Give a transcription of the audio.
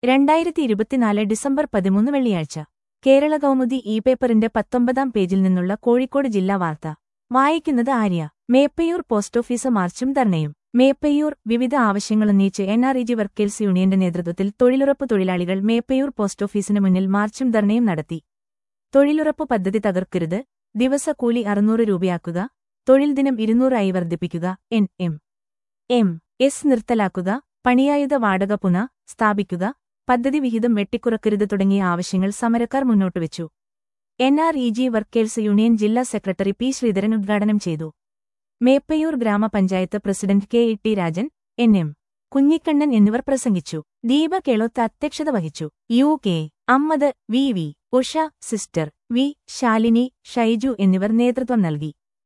രണ്ടായിരത്തി ഇരുപത്തിനാല് ഡിസംബർ പതിമൂന്ന് വെള്ളിയാഴ്ച കേരള കൗമുദി ഇ പേപ്പറിന്റെ പത്തൊമ്പതാം പേജിൽ നിന്നുള്ള കോഴിക്കോട് ജില്ലാ വാർത്ത വായിക്കുന്നത് ആര്യ മേപ്പയ്യൂർ പോസ്റ്റ് ഓഫീസ് മാർച്ചും ധർണയും മേപ്പയ്യൂർ വിവിധ ആവശ്യങ്ങളുന്നയിച്ച് N R E G workers യൂണിയന്റെ നേതൃത്വത്തിൽ തൊഴിലുറപ്പ് തൊഴിലാളികൾ മേപ്പയ്യൂർ പോസ്റ്റ് ഓഫീസിന് മുന്നിൽ മാർച്ചും ധർണയും നടത്തി തൊഴിലുറപ്പ് പദ്ധതി തകർക്കരുത് ദിവസക്കൂലി അറുന്നൂറ് രൂപയാക്കുക തൊഴിൽ ദിനം ഇരുന്നൂറായി വർദ്ധിപ്പിക്കുക എൻ എം എം എസ് നിർത്തലാക്കുക പണിയായുധ വാടക പുന സ്ഥാപിക്കുക പദ്ധതി വിഹിതം വെട്ടിക്കുറക്കരുത് തുടങ്ങിയ ആവശ്യങ്ങൾ സമരക്കാർ മുന്നോട്ടുവച്ചു N R E G workers union ജില്ലാ സെക്രട്ടറി പി ശ്രീധരൻ ഉദ്ഘാടനം ചെയ്തു Meppayyur grama panchayat president K E T Rajan N M Kunhikannan എന്നിവർ പ്രസംഗിച്ചു ദീപ കേളോത്ത് അധ്യക്ഷത വഹിച്ചു U K Ammad V V Usha sister V Shalini Shaiju എന്നിവർ നേതൃത്വം നൽകി